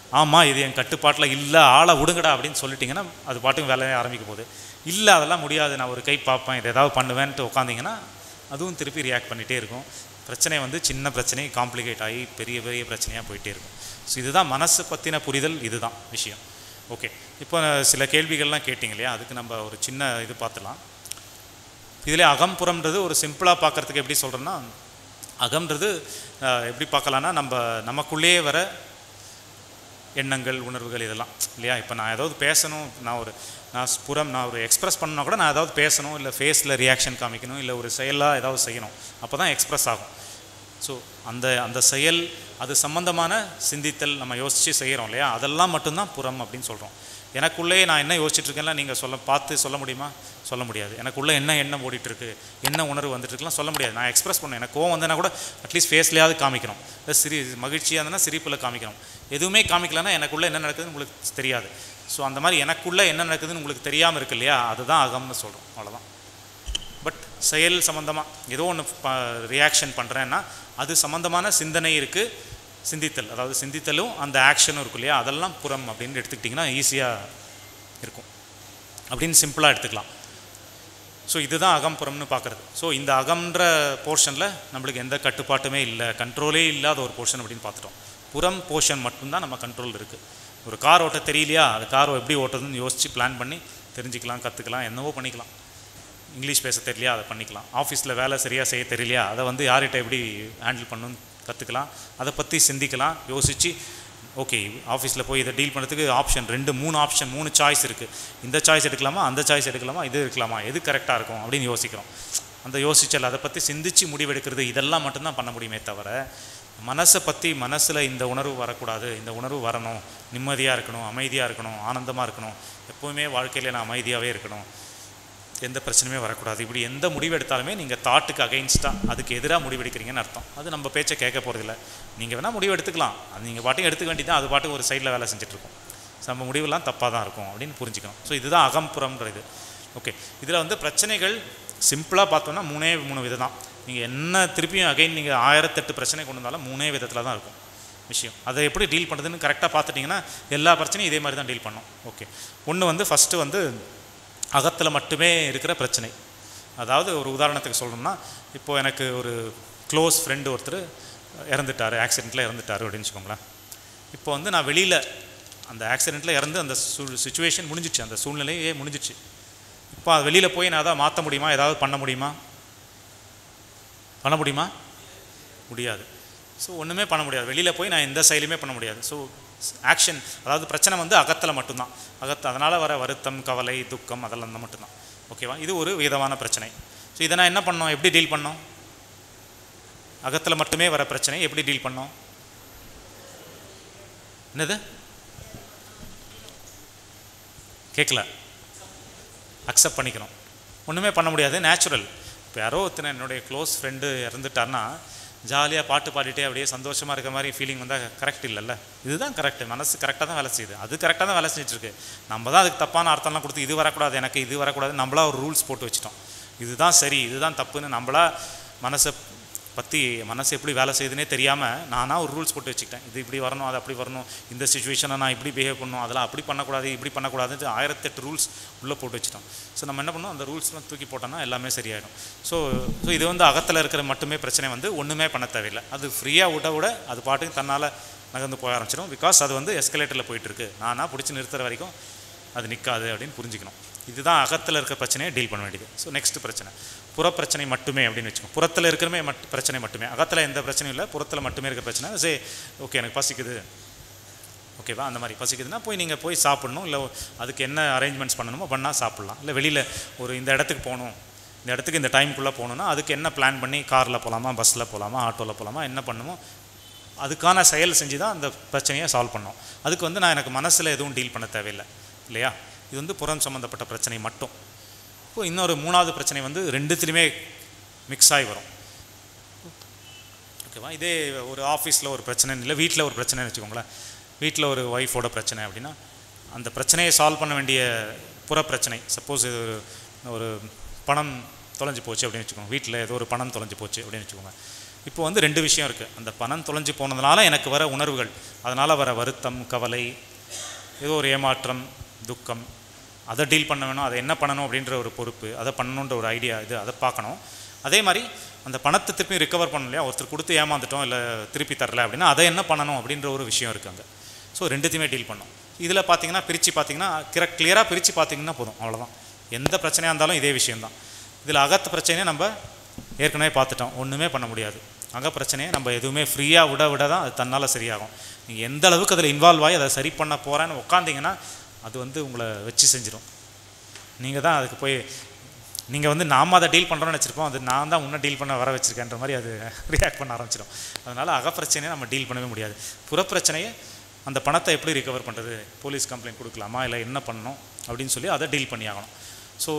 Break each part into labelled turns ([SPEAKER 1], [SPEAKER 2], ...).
[SPEAKER 1] ஆமாம் இது என் கட்டுப்பாட்டில் இல்லை ஆளை விடுங்கடா அப்படின்னு சொல்லிட்டீங்கன்னா அது பாட்டுக்கு வேலையை ஆரம்பிக்க போகுது இல்லை அதெல்லாம் முடியாது நான் ஒரு கை பார்ப்பேன் இது ஏதாவது பண்ணுவேன்ட்டு உட்காந்திங்கன்னா அதுவும் திருப்பி ரியாக்ட் பண்ணிகிட்டே இருக்கும் பிரச்சனை வந்து சின்ன பிரச்சனை காம்ப்ளிகேட் ஆகி பெரிய பெரிய பிரச்சனையாக போயிட்டே இருக்கும் ஸோ இதுதான் மனசை பற்றின புரிதல் இதுதான் விஷயம் ஓகே இப்போ சில கேள்விகள்லாம் கேட்டிங்க இல்லையா அதுக்கு நம்ம ஒரு சின்ன இது பார்த்துலாம் இதில் அகம்புறம்ன்றது ஒரு சிம்பிளாக பார்க்குறதுக்கு எப்படி சொல்கிறேன்னா அகம்ன்றது அஹ், எப்படி பார்க்கலான்னா நம்ம நமக்குள்ளேயே வர எண்ணங்கள் உணர்வுகள் இதெல்லாம் இல்லையா இப்போ நான் ஏதாவது பேசணும் நான் ஒரு நான் புறம் நான் ஒரு எக்ஸ்பிரஸ் பண்ணால் கூட நான் ஏதாவது பேசணும் இல்லை ஃபேஸில் ரியாக்ஷன் காமிக்கணும் இல்லை ஒரு செயலாக ஏதாவது செய்யணும் அப்போ தான் எக்ஸ்பிரஸ் ஆகும் ஸோ அந்த அந்த செயல் அது சம்பந்தமான சிந்தித்தல் நம்ம யோசித்து செய்கிறோம் இல்லையா அதெல்லாம் மட்டும்தான் புறம் அப்படின்னு சொல்கிறோம் எனக்குள்ளே நான் என்ன யோசிச்சுட்டு இருக்கேன்ல நீங்கள் சொல்ல பார்த்து சொல்ல முடியுமா சொல்ல முடியாது எனக்குள்ளே என்ன எண்ணம் ஓடிட்டு இருக்கு என்ன உணர்வு வந்துட்டு இருக்குலாம் சொல்ல முடியாது நான் எக்ஸ்பிரஸ் பண்ணேன் எனக்கு கோவம் வந்தேன்னா கூட அட்லீஸ்ட் ஃபேஸ்லையாவது காமிக்கணும் இல்லை சிரி மகிழ்ச்சியாக இருந்ததுன்னா சிரிப்பில் காமிக்கணும் எதுவுமே காமிக்கலன்னா எனக்குள்ளே என்ன நடக்குதுன்னு உங்களுக்கு தெரியாது ஸோ அந்த மாதிரி எனக்குள்ளே என்ன நடக்குதுன்னு உங்களுக்கு தெரியாமல் இருக்கு இல்லையா அதுதான் அகம்னு சொல்கிறோம் அவ்வளோதான் பட் செயல் சம்மந்தமாக ஏதோ ஒன்று ரியாக்ஷன் பண்ணுறேன்னா அது சம்மந்தமான சிந்தனை இருக்குது சிந்தித்தல் அதாவது சிந்தித்தலும் அந்த ஆக்ஷனும் இருக்கும் இல்லையா அதெல்லாம் புறம் அப்படின்னு எடுத்துக்கிட்டிங்கன்னா ஈஸியாக இருக்கும் அப்படின்னு சிம்பிளாக எடுத்துக்கலாம் ஸோ இதுதான் அகம்புறம்னு பார்க்குறது ஸோ இந்த அகம்ன்ற போர்ஷனில் நம்மளுக்கு எந்த கட்டுப்பாட்டுமே இல்லை கண்ட்ரோலே இல்லாத ஒரு போர்ஷன் அப்படின்னு பார்த்துட்டோம் புறம் போர்ஷன் மட்டும்தான் நம்ம கண்ட்ரோல் இருக்குது ஒரு கார் ஓட்ட தெரியலையா அது கார் எப்படி ஓட்டுறதுன்னு யோசித்து பிளான் பண்ணி தெரிஞ்சுக்கலாம் கற்றுக்கலாம் என்னவோ பண்ணிக்கலாம் இங்கிலீஷ் பேச தெரியலையா அதை பண்ணிக்கலாம் ஆஃபீஸில் வேலை சரியாக செய்ய தெரியலையா அதை வந்து யார்கிட்ட எப்படி ஹேண்டில் பண்ணணும்னு கற்றுக்கலாம் அதை பற்றி சிந்திக்கலாம் யோசித்து ஓகே ஆஃபீஸில் போய் இதை டீல் பண்ணுறதுக்கு ஆப்ஷன் ரெண்டு மூணு ஆப்ஷன் மூணு சாய்ஸ் இருக்குது இந்த சாய்ஸ் எடுக்கலாமா அந்த சாய்ஸ் எடுக்கலாமா இது எடுக்கலாமா எது கரெக்டாக இருக்கும் அப்படின்னு யோசிக்கிறோம் அந்த யோசிச்சல் அதை பற்றி சிந்திச்சு முடிவெடுக்கிறது இதெல்லாம் மட்டும்தான் பண்ண முடியுமே தவிர மனசை பற்றி மனசில் இந்த உணர்வு வரக்கூடாது இந்த உணர்வு வரணும் நிம்மதியாக இருக்கணும் அமைதியாக இருக்கணும் ஆனந்தமாக இருக்கணும் எப்போவுமே வாழ்க்கையில் நான் அமைதியாகவே இருக்கணும் எந்த பிரச்சனையுமே வரக்கூடாது இப்படி எந்த முடிவு எடுத்தாலுமே நீங்கள் தாட்டுக்கு அகைன்ஸ்டாக அதுக்கு எதிராக முடிவெடுக்கிறீங்கன்னு அர்த்தம் அது நம்ம பேச்சை கேட்க போகிறதில்ல நீங்கள் வேணால் முடிவு எடுத்துக்கலாம் அது நீங்கள் பாட்டுக்கு எடுத்துக்க வேண்டியதான் அது பாட்டுக்கு ஒரு சைடில் வேலை செஞ்சுட்ருக்கோம் நம்ம முடிவெல்லாம் தப்பாக தான் இருக்கும் அப்படின்னு புரிஞ்சுக்கணும் ஸோ இதுதான் அகம்புறம்ன்ற இது ஓகே இதில் வந்து பிரச்சனைகள் சிம்பிளாக பார்த்தோம்னா மூணே மூணு விதம் தான் நீங்கள் என்ன திருப்பியும் அகைன் நீங்கள் ஆயிரத்தெட்டு பிரச்சனை கொண்டு வந்தாலும் மூணே விதத்தில் தான் இருக்கும் விஷயம் அதை எப்படி டீல் பண்ணுறதுன்னு கரெக்டாக பார்த்துட்டிங்கன்னா எல்லா பிரச்சனையும் இதே மாதிரி தான் டீல் பண்ணோம் ஓகே ஒன்று வந்து ஃபஸ்ட்டு வந்து அகத்தில் மட்டுமே இருக்கிற பிரச்சனை அதாவது ஒரு உதாரணத்துக்கு சொல்லணும்னா இப்போ எனக்கு ஒரு க்ளோஸ் ஃப்ரெண்டு ஒருத்தர் இறந்துட்டார் ஆக்சிடெண்ட்டில் இறந்துட்டார் அப்படின்னு வச்சுக்கோங்களேன் இப்போ வந்து நான் வெளியில் அந்த ஆக்சிடெண்ட்டில் இறந்து அந்த சுச்சுவேஷன் முடிஞ்சிச்சு அந்த சூழ்நிலையே முடிஞ்சிச்சு இப்போ அது வெளியில் போய் நான் அதான் மாற்ற முடியுமா ஏதாவது பண்ண முடியுமா பண்ண முடியுமா முடியாது ஸோ ஒன்றுமே பண்ண முடியாது வெளியில் போய் நான் எந்த செயலுமே பண்ண முடியாது ஸோ ஆக்ஷன் அதாவது பிரச்சனை வந்து அகத்தில் மட்டும்தான் அகத்து அதனால் வர வருத்தம் கவலை துக்கம் அதெல்லாம் தான் மட்டும்தான் ஓகேவா இது ஒரு விதமான பிரச்சனை ஸோ இதை நான் என்ன பண்ணோம் எப்படி டீல் பண்ணோம் அகத்தில் மட்டுமே வர பிரச்சனை எப்படி டீல் பண்ணோம் என்னது கேட்கல அக்செப்ட் பண்ணிக்கணும் ஒன்றுமே பண்ண முடியாது நேச்சுரல் இப்போ யாரோ ஒருத்தனை என்னுடைய க்ளோஸ் ஃப்ரெண்டு இறந்துட்டார்னா ஜாலியாக பாட்டு பாடிட்டே அப்படியே சந்தோஷமாக இருக்க மாதிரி ஃபீலிங் வந்தால் கரெக்ட் இல்லைல்ல இதுதான் கரெக்ட் மனசு கரெக்டாக தான் வேலை செய்யுது அது கரெக்டாக தான் வேலை செஞ்சுட்டு இருக்கு நம்ம தான் அதுக்கு தப்பான அர்த்தம்லாம் கொடுத்து இது வரக்கூடாது எனக்கு இது வரக்கூடாது நம்மளா ஒரு ரூல்ஸ் போட்டு வச்சிட்டோம் இதுதான் சரி இதுதான் தப்புன்னு நம்மளா மனசை பற்றி மனசு எப்படி வேலை செய்யுதுன்னே தெரியாமல் நானாக ஒரு ரூல்ஸ் போட்டு வச்சுக்கிட்டேன் இது இப்படி வரணும் அது அப்படி வரணும் இந்த சுச்சுவேஷனை நான் இப்படி பிஹேவ் பண்ணணும் அதெல்லாம் அப்படி பண்ணக்கூடாது இப்படி பண்ணக்கூடாதுன்னு ஆயிரத்தெட்டு ரூல்ஸ் உள்ளே போட்டு வச்சிட்டோம் ஸோ நம்ம என்ன பண்ணோம் அந்த ரூல்ஸ்லாம் தூக்கி போட்டோம்னா எல்லாமே சரியாயிடும் ஸோ ஸோ இது வந்து அகத்தில் இருக்கிற மட்டுமே பிரச்சனை வந்து ஒன்றுமே பண்ண தேவையில்லை அது ஃப்ரீயாக விட விட அது பாட்டுக்கு தன்னால் நகர்ந்து போக ஆரம்பிச்சிடும் பிகாஸ் அது வந்து எஸ்கலேட்டரில் போயிட்டுருக்கு நானாக பிடிச்சி நிறுத்துற வரைக்கும் அது நிற்காது அப்படின்னு புரிஞ்சுக்கணும் இதுதான் அகத்தில் இருக்கிற பிரச்சனையை டீல் பண்ண வேண்டியது ஸோ நெக்ஸ்ட் பிரச்சனை புறப்பிரச்சனை மட்டுமே அப்படின்னு வச்சுக்கோங்க புறத்தில் இருக்கிறமே மட் பிரச்சனை மட்டுமே அகத்தில் எந்த பிரச்சனையும் இல்லை புறத்தில் மட்டுமே இருக்கிற பிரச்சனை சே ஓகே எனக்கு பசிக்குது ஓகேவா அந்த மாதிரி பசிக்குதுன்னா போய் நீங்கள் போய் சாப்பிடணும் இல்லை அதுக்கு என்ன அரேஞ்ச்மெண்ட்ஸ் பண்ணணுமோ பண்ணால் சாப்பிட்லாம் இல்லை வெளியில் ஒரு இந்த இடத்துக்கு போகணும் இந்த இடத்துக்கு இந்த டைமுக்குள்ளே போகணுன்னா அதுக்கு என்ன பிளான் பண்ணி காரில் போகலாமா பஸ்ஸில் போகலாமா ஆட்டோவில் போகலாமா என்ன பண்ணணுமோ அதுக்கான செயல் செஞ்சு தான் அந்த பிரச்சனையை சால்வ் பண்ணோம் அதுக்கு வந்து நான் எனக்கு மனசில் எதுவும் டீல் பண்ண தேவையில்லை இல்லையா இது வந்து புறம் சம்மந்தப்பட்ட பிரச்சனை மட்டும் இப்போ இன்னொரு மூணாவது பிரச்சனை வந்து ரெண்டுத்துலேயுமே மிக்ஸ் ஆகி வரும் ஓகேவா இதே ஒரு ஆஃபீஸில் ஒரு பிரச்சனை இல்லை வீட்டில் ஒரு பிரச்சனைன்னு வச்சுக்கோங்களேன் வீட்டில் ஒரு ஒய்ஃபோட பிரச்சனை அப்படின்னா அந்த பிரச்சனையை சால்வ் பண்ண வேண்டிய புற பிரச்சனை சப்போஸ் இது ஒரு ஒரு பணம் தொலைஞ்சு போச்சு அப்படின்னு வச்சுக்கோங்க வீட்டில் ஏதோ ஒரு பணம் தொலைஞ்சு போச்சு அப்படின்னு வச்சுக்கோங்க இப்போ வந்து ரெண்டு விஷயம் இருக்குது அந்த பணம் தொலைஞ்சு போனதுனால எனக்கு வர உணர்வுகள் அதனால் வர வருத்தம் கவலை ஏதோ ஒரு ஏமாற்றம் துக்கம் அதை டீல் பண்ண வேணும் அதை என்ன பண்ணணும் அப்படின்ற ஒரு பொறுப்பு அதை பண்ணணுன்ற ஒரு ஐடியா இது அதை பார்க்கணும் அதே மாதிரி அந்த பணத்தை திருப்பி ரிகவர் பண்ணணும் இல்லையா ஒருத்தர் கொடுத்து ஏமாந்துட்டோம் இல்லை திருப்பி தரல அப்படின்னா அதை என்ன பண்ணணும் அப்படின்ற ஒரு விஷயம் இருக்குது அங்கே ஸோ ரெண்டுத்தையுமே டீல் பண்ணணும் இதில் பார்த்தீங்கன்னா பிரித்து பார்த்தீங்கன்னா கிர கிளியராக பிரித்து பார்த்தீங்கன்னா போதும் அவ்வளோதான் எந்த பிரச்சனையாக இருந்தாலும் இதே விஷயம்தான் இதில் அகத்த பிரச்சனையை நம்ம ஏற்கனவே பார்த்துட்டோம் ஒன்றுமே பண்ண முடியாது அக பிரச்சனையை நம்ம எதுவுமே ஃப்ரீயாக விட விட தான் அது தன்னால் சரியாகும் நீங்கள் எந்த அளவுக்கு அதில் இன்வால்வ் ஆகி அதை சரி பண்ண போகிறேன்னு உட்காந்திங்கன்னா அது வந்து உங்களை வச்சு செஞ்சிடும் நீங்கள் தான் அதுக்கு போய் நீங்கள் வந்து நாம அதை டீல் பண்ணுறோன்னு வச்சுருப்போம் அது நான் தான் உன்னை டீல் பண்ண வர வச்சிருக்கேன்ற மாதிரி அது ரியாக்ட் பண்ண ஆரம்பிச்சிடும் அதனால் அகப்பிரச்சனையை நம்ம டீல் பண்ணவே முடியாது புறப்பிரச்சனையை அந்த பணத்தை எப்படி ரிகவர் பண்ணுறது போலீஸ் கம்ப்ளைண்ட் கொடுக்கலாமா இல்லை என்ன பண்ணணும் அப்படின்னு சொல்லி அதை டீல் பண்ணி ஆகணும் ஸோ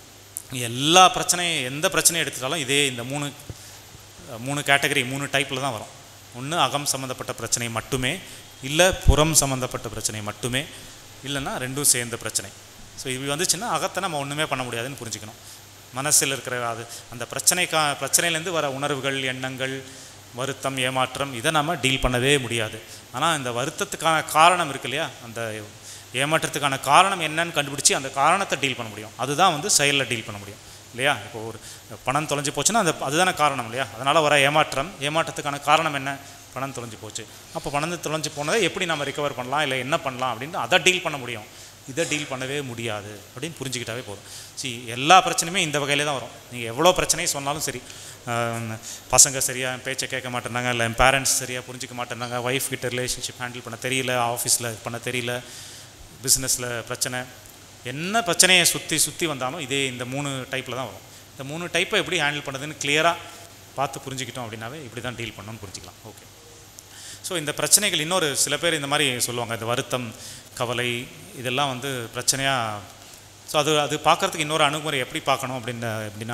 [SPEAKER 1] எல்லா பிரச்சனையும் எந்த பிரச்சனையும் எடுத்துட்டாலும் இதே இந்த மூணு மூணு கேட்டகரி மூணு டைப்பில் தான் வரும் ஒன்று அகம் சம்மந்தப்பட்ட பிரச்சனை மட்டுமே இல்லை புறம் சம்மந்தப்பட்ட பிரச்சனை மட்டுமே இல்லைன்னா ரெண்டும் சேர்ந்த பிரச்சனை ஸோ இது வந்துச்சுன்னா அகத்தை நம்ம ஒன்றுமே பண்ண முடியாதுன்னு புரிஞ்சுக்கணும் மனசில் இருக்கிற அது அந்த பிரச்சனைக்கா பிரச்சனையிலேருந்து வர உணர்வுகள் எண்ணங்கள் வருத்தம் ஏமாற்றம் இதை நம்ம டீல் பண்ணவே முடியாது ஆனால் இந்த வருத்தத்துக்கான காரணம் இருக்கு இல்லையா அந்த ஏமாற்றத்துக்கான காரணம் என்னன்னு கண்டுபிடிச்சி அந்த காரணத்தை டீல் பண்ண முடியும் அதுதான் வந்து செயலில் டீல் பண்ண முடியும் இல்லையா இப்போ ஒரு பணம் தொலைஞ்சு போச்சுன்னா அந்த அதுதானே காரணம் இல்லையா அதனால் வர ஏமாற்றம் ஏமாற்றத்துக்கான காரணம் என்ன பணம் தொலைஞ்சு போச்சு அப்போ பணம் தொலைஞ்சு போனதை எப்படி நம்ம ரிகவர் பண்ணலாம் இல்லை என்ன பண்ணலாம் அப்படின்ட்டு அதை டீல் பண்ண முடியும் இதை டீல் பண்ணவே முடியாது அப்படின்னு புரிஞ்சுக்கிட்டாவே போதும் சி எல்லா பிரச்சனையுமே இந்த வகையில தான் வரும் நீங்கள் எவ்வளோ பிரச்சனையை சொன்னாலும் சரி ஆஹ் பசங்க சரியாக என் பேச்சை கேட்க மாட்டேறாங்க இல்லை என் பேரண்ட்ஸ் சரியாக புரிஞ்சிக்க மாட்டேறாங்க ஒய்ஃப் கிட்ட ரிலேஷன்ஷிப் ஹேண்டில் பண்ண தெரியல ஆஃபீஸில் பண்ண தெரியல பிஸ்னஸில் பிரச்சனை என்ன பிரச்சனையை சுற்றி சுற்றி வந்தாலும் இதே இந்த மூணு டைப்பில் தான் வரும் இந்த மூணு டைப்பை எப்படி ஹேண்டில் பண்ணுறதுன்னு கிளியராக பார்த்து புரிஞ்சுக்கிட்டோம் அப்படின்னாவே இப்படி தான் டீல் பண்ணணும்னு புரிஞ்சுக்கலாம் ஓகே ஸோ இந்த பிரச்சனைகள் இன்னொரு சில பேர் இந்த மாதிரி சொல்லுவாங்க இந்த வருத்தம் கவலை இதெல்லாம் வந்து பிரச்சனையாக ஸோ அது அது பார்க்குறதுக்கு இன்னொரு அணுகுமுறை எப்படி பார்க்கணும் அப்படின்னு எப்படின்னா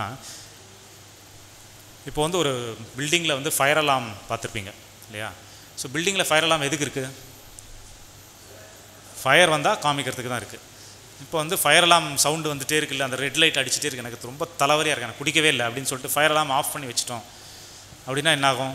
[SPEAKER 1] இப்போ வந்து ஒரு பில்டிங்கில் வந்து ஃபயர் அலாம் பார்த்துருப்பீங்க இல்லையா ஸோ பில்டிங்கில் ஃபயர் அலாம் எதுக்கு இருக்குது ஃபயர் வந்தால் காமிக்கிறதுக்கு தான் இருக்குது இப்போ வந்து ஃபயர் அலாம் சவுண்டு வந்துட்டே இருக்குல்ல அந்த ரெட் லைட் அடிச்சுட்டே இருக்கு எனக்கு ரொம்ப தலைவலியாக இருக்கு எனக்கு பிடிக்கவே இல்லை அப்படின்னு சொல்லிட்டு ஃபயர் அலாம் ஆஃப் பண்ணி வச்சிட்டோம் அப்படின்னா என்ன ஆகும்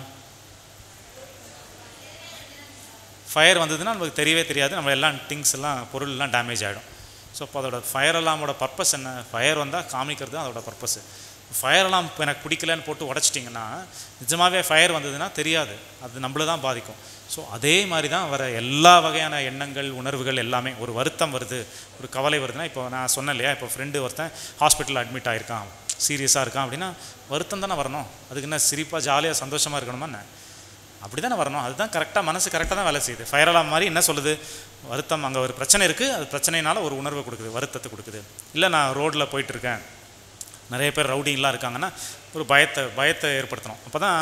[SPEAKER 1] ஃபயர் வந்ததுன்னா நமக்கு தெரியவே தெரியாது நம்ம எல்லாம் திங்ஸ் எல்லாம் பொருள் எல்லாம் டேமேஜ் ஆகிடும் ஸோ அப்போ அதோட ஃபயர் அலாமோட பர்பஸ் என்ன ஃபயர் வந்தால் காமிக்கிறது தான் அதோட பர்பஸ் ஃபயர் அலாம் இப்போ எனக்கு பிடிக்கலன்னு போட்டு உடச்சிட்டிங்கன்னா நிஜமாகவே ஃபயர் வந்ததுன்னா தெரியாது அது நம்மள தான் பாதிக்கும் ஸோ அதே மாதிரி தான் வர எல்லா வகையான எண்ணங்கள் உணர்வுகள் எல்லாமே ஒரு வருத்தம் வருது ஒரு கவலை வருதுன்னா இப்போ நான் சொன்னேன் இல்லையா இப்போ ஃப்ரெண்டு ஒருத்தன் ஹாஸ்பிட்டலில் அட்மிட் ஆகிருக்கான் சீரியஸாக இருக்கான் அப்படின்னா வருத்தம் தானே வரணும் அதுக்கு என்ன சிரிப்பாக ஜாலியாக சந்தோஷமாக இருக்கணுமா என்ன அப்படி தானே வரணும் அதுதான் கரெக்டாக மனசு கரெக்டாக தான் வேலை செய்யுது ஃபயர் அலாம் மாதிரி என்ன சொல்லுது வருத்தம் அங்கே ஒரு பிரச்சனை இருக்குது அது பிரச்சனைனால ஒரு உணர்வை கொடுக்குது வருத்தத்தை கொடுக்குது இல்லை நான் ரோட்டில் போயிட்டுருக்கேன் நிறைய பேர் ரவுடிங்லாம் இருக்காங்கன்னா ஒரு பயத்தை பயத்தை ஏற்படுத்தணும் அப்போ தான்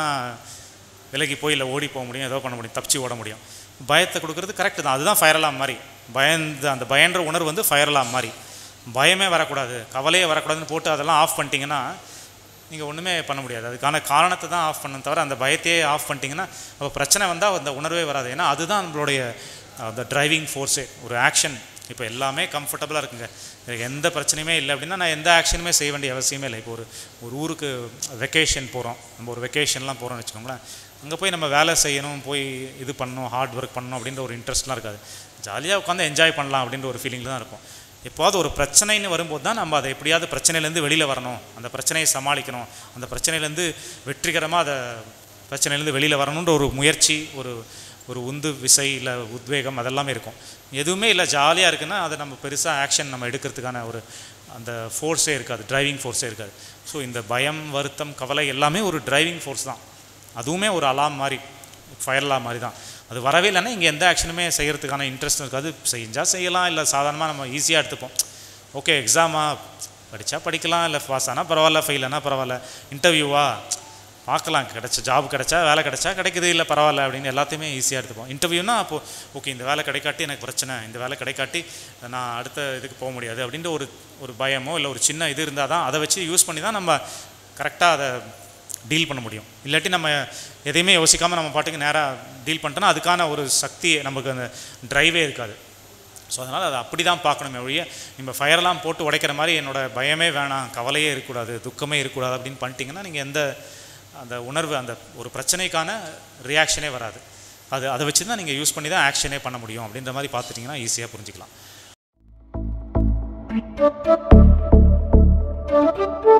[SPEAKER 1] விலகி போய் இல்லை ஓடி போக முடியும் ஏதோ பண்ண முடியும் தப்பிச்சு ஓட முடியும் பயத்தை கொடுக்குறது கரெக்டு தான் அதுதான் ஃபயர் அலாம் மாதிரி பயந்து அந்த பயன்ற உணர்வு வந்து ஃபயர் அலாம் மாதிரி பயமே வரக்கூடாது கவலையே வரக்கூடாதுன்னு போட்டு அதெல்லாம் ஆஃப் பண்ணிட்டீங்கன்னா நீங்கள் ஒன்றுமே பண்ண முடியாது அதுக்கான காரணத்தை தான் ஆஃப் பண்ண தவிர அந்த பயத்தையே ஆஃப் பண்ணிட்டீங்கன்னா அப்போ பிரச்சனை வந்தால் அந்த உணர்வே வராது ஏன்னா அதுதான் நம்மளுடைய அந்த டிரைவிங் ஃபோர்ஸே ஒரு ஆக்ஷன் இப்போ எல்லாமே கம்ஃபர்டபுளாக இருக்குங்க எனக்கு எந்த பிரச்சனையுமே இல்லை அப்படின்னா நான் எந்த ஆக்ஷனுமே செய்ய வேண்டிய அவசியமே இல்லை இப்போ ஒரு ஒரு ஊருக்கு வெக்கேஷன் போகிறோம் நம்ம ஒரு வெக்கேஷன்லாம் போகிறோம்னு வச்சுக்கோங்களேன் அங்கே போய் நம்ம வேலை செய்யணும் போய் இது பண்ணணும் ஹார்ட் ஒர்க் பண்ணணும் அப்படின்ற ஒரு இன்ட்ரெஸ்ட்லாம் இருக்காது ஜாலியாக உட்காந்து என்ஜாய் பண்ணலாம் அப்படின்ற ஒரு ஃபீலிங்கில் தான் இருக்கும் எப்போது ஒரு பிரச்சனைன்னு வரும்போது தான் நம்ம அதை எப்படியாவது பிரச்சனையிலேருந்து வெளியில் வரணும் அந்த பிரச்சனையை சமாளிக்கணும் அந்த பிரச்சனையிலேருந்து வெற்றிகரமாக அதை பிரச்சனையிலேருந்து வெளியில் வரணுன்ற ஒரு முயற்சி ஒரு ஒரு உந்து விசை இல்லை உத்வேகம் அதெல்லாமே இருக்கும் எதுவுமே இல்லை ஜாலியாக இருக்குன்னா அதை நம்ம பெருசாக ஆக்ஷன் நம்ம எடுக்கிறதுக்கான ஒரு அந்த ஃபோர்ஸே இருக்காது டிரைவிங் ஃபோர்ஸே இருக்காது ஸோ இந்த பயம் வருத்தம் கவலை எல்லாமே ஒரு டிரைவிங் ஃபோர்ஸ் தான் அதுவுமே ஒரு அலாம் மாதிரி ஃபயர் அலாம் மாதிரி தான் அது வரவே இல்லைன்னா இங்கே எந்த ஆக்ஷனுமே செய்கிறதுக்கான இன்ட்ரெஸ்ட் இருக்காது செஞ்சால் செய்யலாம் இல்லை சாதாரணமாக நம்ம ஈஸியாக எடுத்துப்போம் ஓகே எக்ஸாமா படித்தா படிக்கலாம் இல்லை பாஸ் ஆனால் பரவாயில்ல ஃபெயில் ஆனால் பரவாயில்ல இன்டர்வியூவா பார்க்கலாம் கிடைச்ச ஜாப் கிடைச்சா வேலை கிடைச்சா கிடைக்குது இல்லை பரவாயில்ல அப்படின்னு எல்லாத்தையுமே ஈஸியாக எடுத்துப்போம் இன்டர்வியூனா அப்போது ஓகே இந்த வேலை கிடைக்காட்டி எனக்கு பிரச்சனை இந்த வேலை கிடைக்காட்டி நான் அடுத்த இதுக்கு போக முடியாது அப்படின்ற ஒரு ஒரு பயமோ இல்லை ஒரு சின்ன இது இருந்தால் தான் அதை வச்சு யூஸ் பண்ணி தான் நம்ம கரெக்டாக அதை டீல் பண்ண முடியும் இல்லாட்டி நம்ம எதையுமே யோசிக்காமல் நம்ம பாட்டுக்கு நேராக டீல் பண்ணிட்டோன்னா அதுக்கான ஒரு சக்தி நமக்கு அந்த ட்ரைவே இருக்காது ஸோ அதனால் அதை அப்படி தான் பார்க்கணுமே ஒழிய நம்ம ஃபயர்லாம் போட்டு உடைக்கிற மாதிரி என்னோட பயமே வேணாம் கவலையே இருக்கக்கூடாது துக்கமே இருக்கக்கூடாது அப்படின்னு பண்ணிட்டீங்கன்னா நீங்கள் எந்த அந்த உணர்வு அந்த ஒரு பிரச்சனைக்கான ரியாக்ஷனே வராது அது அதை வச்சு தான் நீங்கள் யூஸ் பண்ணி தான் ஆக்ஷனே பண்ண முடியும் அப்படின்ற மாதிரி பார்த்துட்டிங்கன்னா ஈஸியாக புரிஞ்சுக்கலாம்